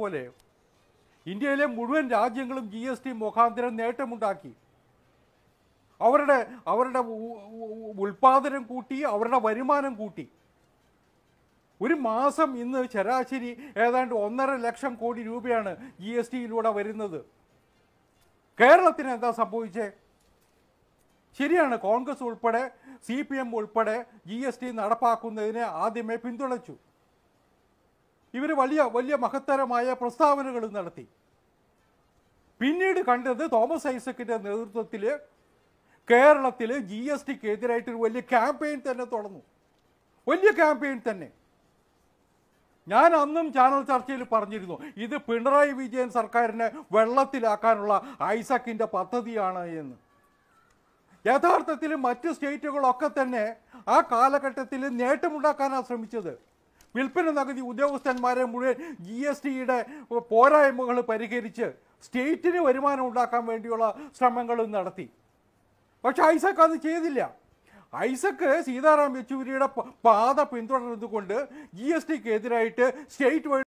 പോലെ ഇന്ത്യയിലെ മുഴുവൻ രാജ്യങ്ങളും ജി എസ് ടി മുഖാന്തരം നേട്ടമുണ്ടാക്കി അവരുടെ അവരുടെ ഉ- ഉ- ഉൽപാദനം കൂട്ടി അവരുടെ വരുമാനം കൂട്ടി ഒരു മാസം ഇന്ന് ശരാശരി ഏതാണ്ട് ഒന്നര ലക്ഷം കോടി രൂപയാണ് ജി എസ് ടിയിലൂടെ വരുന്നത് കേരളത്തിന് എന്താ സംഭവിച്ചേ ശരിയാണ് കോൺഗ്രസ് ഉൾപ്പെടെ സി പി എം ഉൾപ്പെടെ ജി എസ് ടി നടപ്പാക്കുന്നതിനെ ആദ്യമേ പിന്തുണച്ചു ഇവർ വലിയ വലിയ മഹത്തരമായ പ്രസ്താവനകൾ നടത്തി പിന്നീട് കണ്ടത് തോമസ് ഐസക്കിന്റെ നേതൃത്വത്തിൽ കേരളത്തിൽ ജി എസ് ടിക്ക് എതിരായിട്ട് ഒരു വലിയ ക്യാമ്പയിൻ തന്നെ തുടങ്ങും വലിയ ക്യാമ്പയിൻ തന്നെ ഞാൻ അന്നും ചാനൽ ചർച്ചയിൽ പറഞ്ഞിരുന്നു ഇത് പിണറായി വിജയൻ സർക്കാരിനെ വെള്ളത്തിലാക്കാനുള്ള ഐസക്കിന്റെ പദ്ധതിയാണ് എന്ന് യഥാർത്ഥത്തിൽ മറ്റ് സ്റ്റേറ്റുകളൊക്കെ തന്നെ ആ കാലഘട്ടത്തിൽ നേട്ടമുണ്ടാക്കാനാണ് ശ്രമിച്ചത് വിൽപ്പന നികുതി ഉദ്യോഗസ്ഥന്മാരെ മുഴുവൻ ജി എസ് ടിയുടെ പോരായ്മകൾ പരിഹരിച്ച് സ്റ്റേറ്റിന് വരുമാനം ഉണ്ടാക്കാൻ വേണ്ടിയുള്ള ശ്രമങ്ങളും നടത്തി പക്ഷെ ഐസക് അത് ചെയ്തില്ല ഐസക്ക് സീതാറാം യെച്ചൂരിയുടെ പ- പാത പിന്തുടർന്നുകൊണ്ട് ജി എസ് ടിക്ക് എതിരായിട്ട് സ്റ്റേറ്റ് വഴി